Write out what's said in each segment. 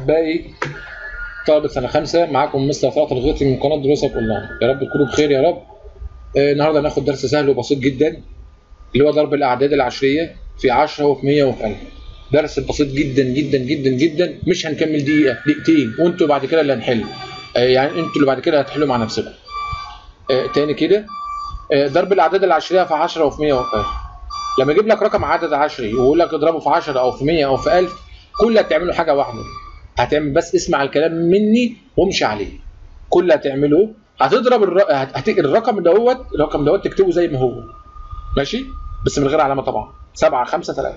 احبائي طلبة سنة خمسة معاكم مستر طلعت الغيطي من قناة دروسك اونلاين يا رب تكونوا بخير يا رب آه، النهارده هناخد درس سهل وبسيط جدا اللي هو ضرب الاعداد العشرية في 10 وفي 100 وفي 1000 درس بسيط جدا جدا جدا جدا مش هنكمل دقيقة دقيقتين وانتوا بعد كده اللي هنحل آه، يعني انتوا اللي بعد كده هتحلوا مع نفسكم آه، تاني كده آه، ضرب الاعداد العشرية في 10 وفي 100 وفي 1000 لما يجيب لك رقم عدد عشري ويقول لك اضربه في 10 او في 100 او في 1000 كل اللي هتعمله حاجه واحده هتعمل بس اسمع الكلام مني وامشي عليه كل اللي هتعمله هتضرب الر... هت... هت... الرقم دوت الرقم دوت تكتبه زي ما هو ماشي بس من غير علامه طبعا 7 5 3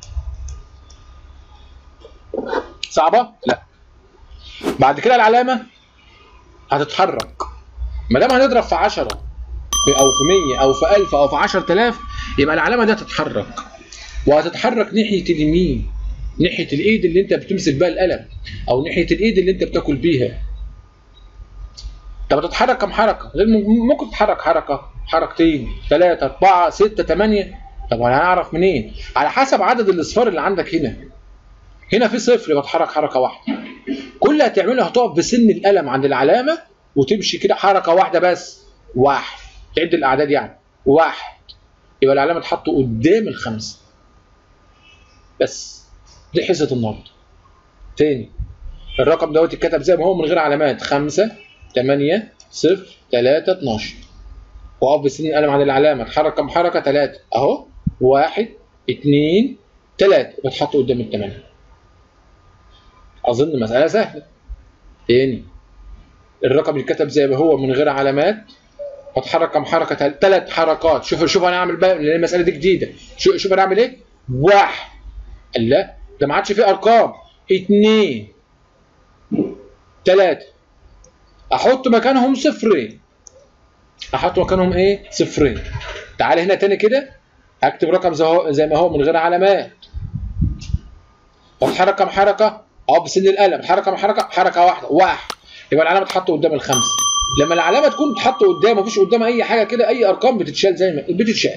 صعبه لا بعد كده العلامه هتتحرك ما دام هنضرب في 10 في او في 100 او في 1000 او في 10000 يبقى العلامه دي هتتحرك وهتتحرك ناحيه اليمين ناحيه الايد اللي انت بتمسك بيها القلم او ناحيه الايد اللي انت بتاكل بيها طب هتتحرك كم حركه غير م- ممكن تتحرك حركه حركتين ثلاثه اربعه سته ثمانيه طب وانا هعرف منين على حسب عدد الاصفار اللي عندك هنا هنا في صفر يبقى تحرك حركه واحده كل اللي هتعمله هتقف بسن القلم عند العلامه وتمشي كده حركه واحده بس واحد تعد الاعداد يعني واحد يبقى العلامه تحط قدام الخمسه بس دي حصه النهارده تاني الرقم دوت اتكتب زي ما هو من غير علامات 5 8 0 3 12 واقف بسن القلم عند العلامه اتحرك كم حركه 3 اهو 1 2 3 بتحط قدام الثمانيه اظن مساله سهله تاني الرقم اللي اتكتب زي ما هو من غير علامات هتحرك كم حركه ثلاث حركات شوف شوف انا هعمل بقى لان المساله دي جديده شوف شوف انا هعمل ايه واحد لا ده ما عادش فيه ارقام اثنين ثلاثه احط مكانهم صفرين احط مكانهم ايه صفرين تعال هنا تاني كده هكتب رقم زي هو- زي ما هو من غير علامات واتحرك كم حركه اه بسن القلم اتحرك كم حركه حركه واحده واحد يبقى العلامه تتحط قدام الخمسه لما العلامه تكون تتحط قدام مفيش قدامها اي حاجه كده اي ارقام بتتشال زي ما بتتشال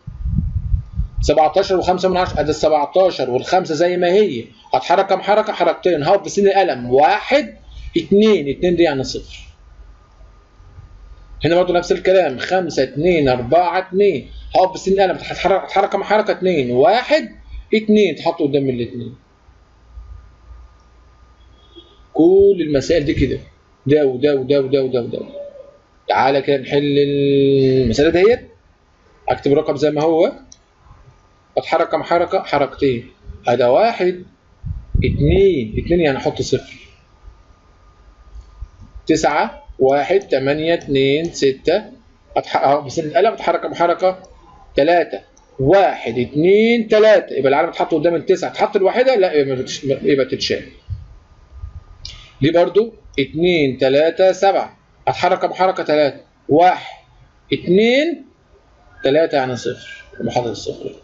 17 و5 من 10 ادي ال 17 والخمسه زي ما هي هتحرك كم حركه حركتين هقف بسن القلم واحد اثنين اثنين دي يعني صفر هنا برضه نفس الكلام 5 2 4 2 هقف بسن القلم هتحرك هتحرك كم حركه اثنين واحد اثنين تحط قدام الاثنين كل المسائل دي كده ده وده وده وده وده وده تعالى كده نحل المسألة ديت اكتب رقم زي ما هو اتحرك كم حركة حركتين هذا واحد اتنين اتنين يعني احط صفر تسعة واحد تمانية اتنين ستة أتح... بس القلم اتحرك كم حركة تلاتة واحد اتنين تلاتة يبقى العلامة تحط قدام التسعة تحط الواحدة لا يبقى بتش- يبقى تتشال دي برضو اتنين تلاتة سبعة هتحرك كم حركة تلاتة واحد اتنين تلاتة يعني صفر محاضرة الصفر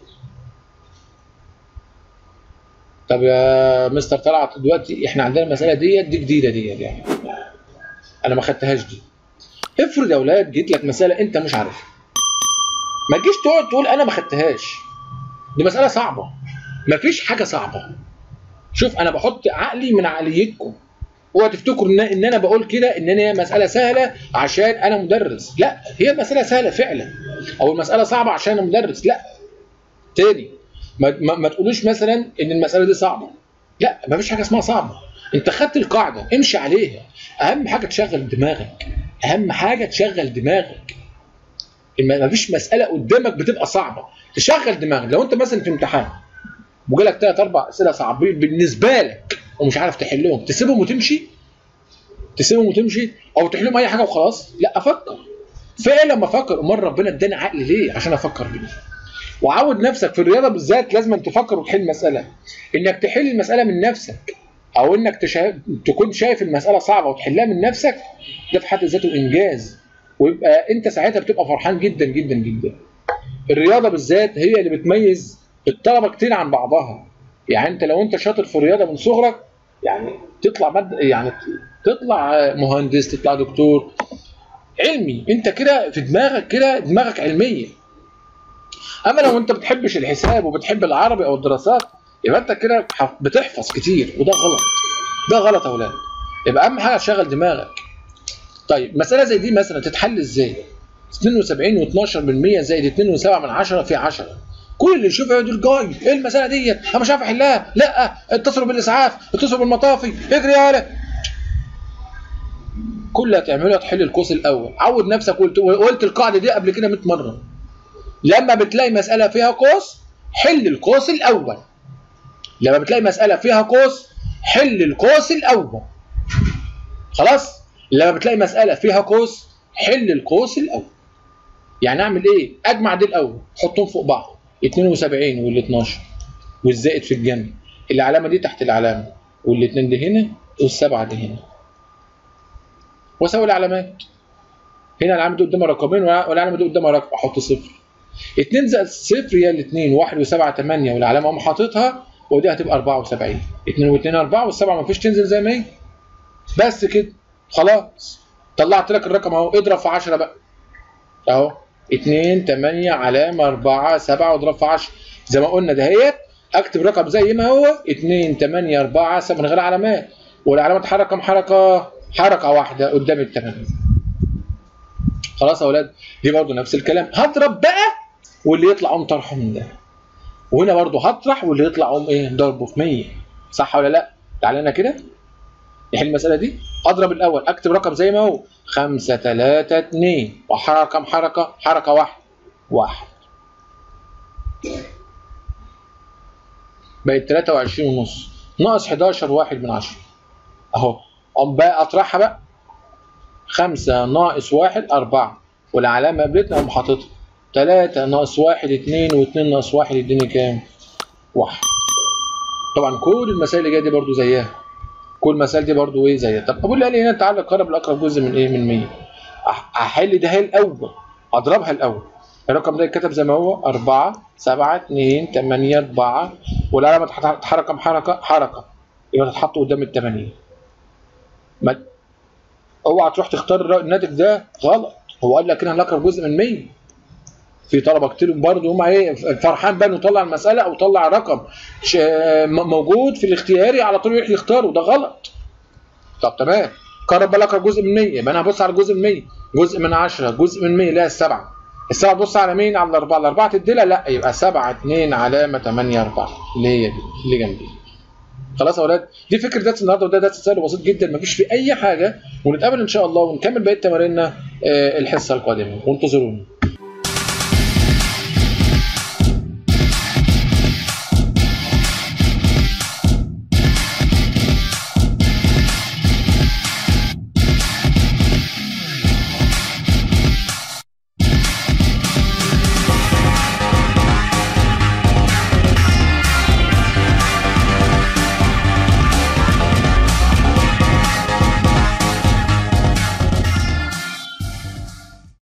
طب يا مستر طلعت دلوقتي احنا عندنا المسألة ديت دي جديدة ديت يعني انا ما خدتهاش دي افرض يا اولاد جيت لك مسألة انت مش عارفها ما تجيش تقعد تقول انا ما خدتهاش دي مسألة صعبة مفيش حاجة صعبة شوف انا بحط عقلي من عقليتكم اوعى تفتكروا ان ان انا بقول كده ان هي مساله سهله عشان انا مدرس لا هي المساله سهله فعلا او المساله صعبه عشان انا مدرس لا تاني ما, ما, ما تقولوش مثلا ان المساله دي صعبه لا ما فيش حاجه اسمها صعبه انت خدت القاعده امشي عليها اهم حاجه تشغل دماغك اهم حاجه تشغل دماغك ما فيش مساله قدامك بتبقى صعبه تشغل دماغك لو انت مثلا في امتحان وجالك ثلاث اربع اسئله صعبين بالنسبه لك ومش عارف تحلهم تسيبهم وتمشي تسيبهم وتمشي او تحلهم اي حاجه وخلاص لا افكر فعلا لما افكر امال ربنا اداني عقل ليه عشان افكر بيه وعود نفسك في الرياضه بالذات لازم تفكر وتحل مساله انك تحل المساله من نفسك او انك تشا... تكون شايف المساله صعبه وتحلها من نفسك ده في حد ذاته انجاز ويبقى انت ساعتها بتبقى فرحان جدا جدا جدا الرياضه بالذات هي اللي بتميز الطلبه كتير عن بعضها يعني انت لو انت شاطر في الرياضه من صغرك يعني تطلع مد... يعني تطلع مهندس تطلع دكتور علمي انت كده في دماغك كده دماغك علميه اما لو انت بتحبش الحساب وبتحب العربي او الدراسات يبقى انت كده بتحفظ كتير وده غلط ده غلط يا اولاد يبقى اهم حاجه تشغل دماغك طيب مساله زي دي مثلا تتحل ازاي 72 و12% زائد 2.7 من 10 في 10 كل اللي يشوف يقعد يقول جاي ايه المساله ديت انا مش عارف احلها لا اتصلوا بالاسعاف اتصلوا بالمطافي اجري يالا كل اللي هتعمله هتحل القوس الاول عود نفسك قلت قلت القاعده دي قبل كده 100 مره لما بتلاقي مساله فيها قوس حل القوس الاول لما بتلاقي مساله فيها قوس حل القوس الاول خلاص لما بتلاقي مساله فيها قوس حل القوس الاول يعني اعمل ايه اجمع دي الاول حطهم فوق بعض 72 وال 12 والزائد في الجنب العلامه دي تحت العلامه والاثنين دي هنا والسبعه دي هنا واسوي العلامات هنا العلامه دي قدامها رقمين والعلامه دي قدامها رقم احط صفر 2 زائد صفر هي الاثنين 1 و7 8 والعلامه اقوم حاططها ودي هتبقى 74 2 و2 4 والسبعه ما فيش تنزل زي ما هي بس كده خلاص طلعت لك الرقم اهو اضرب في 10 بقى اهو 2 8 علامه 4 7 واضرب في 10 زي ما قلنا دهيت اكتب رقم زي ما هو 2 8 4 7 من غير علامات والعلامه تتحرك كم حركه؟ حركه واحده قدام الثمانيه خلاص يا اولاد دي برضو نفس الكلام هضرب بقى واللي يطلع قوم طرحه من ده وهنا برضو هطرح واللي يطلع قوم ايه ضربه في 100 صح ولا لا تعالى لنا كده نحل المساله دي اضرب الاول اكتب رقم زي ما هو 5 3 2 وحركه كم حركه حركه واحده واحد بقت 23 ونص ناقص 11 واحد من 10 اهو قوم بقى اطرحها بقى 5 ناقص 1 4 والعلامه قابلتنا اقوم حاططها 3 ناقص 1 2 و2 ناقص 1 يديني كام؟ 1 طبعا كل المسائل اللي جايه دي برضو زيها كل المسائل دي برضو ايه زيها طب ابو قال لي هنا تعالى قرب الاقرب جزء من ايه من 100 احل ده الاول اضربها الاول الرقم ده يتكتب زي ما هو 4 7 2 8 4 والعلامه تتحرك كم حركه؟ حركه يبقى تتحط قدام الثمانيه ما اوعى تروح تختار الناتج ده غلط هو قال لك هنا هنقرب جزء من 100 في طلبه كتير برضه هم ايه فرحان بقى انه طلع المساله او طلع رقم موجود في الاختياري على طول يروح يختاره ده غلط طب تمام قرب بقى اقرب جزء من 100 يبقى انا هبص على جزء من 100 جزء من 10 جزء من 100 لا السبعه السبعه تبص على مين على الاربعه الاربعه تديلها لا يبقى 7 2 علامه 8 4 اللي هي دي اللي جنبي خلاص يا اولاد دي فكره درس النهارده وده درس سهل وبسيط جدا مفيش فيه اي حاجه ونتقابل ان شاء الله ونكمل بقيه تماريننا الحصه القادمه وانتظرونا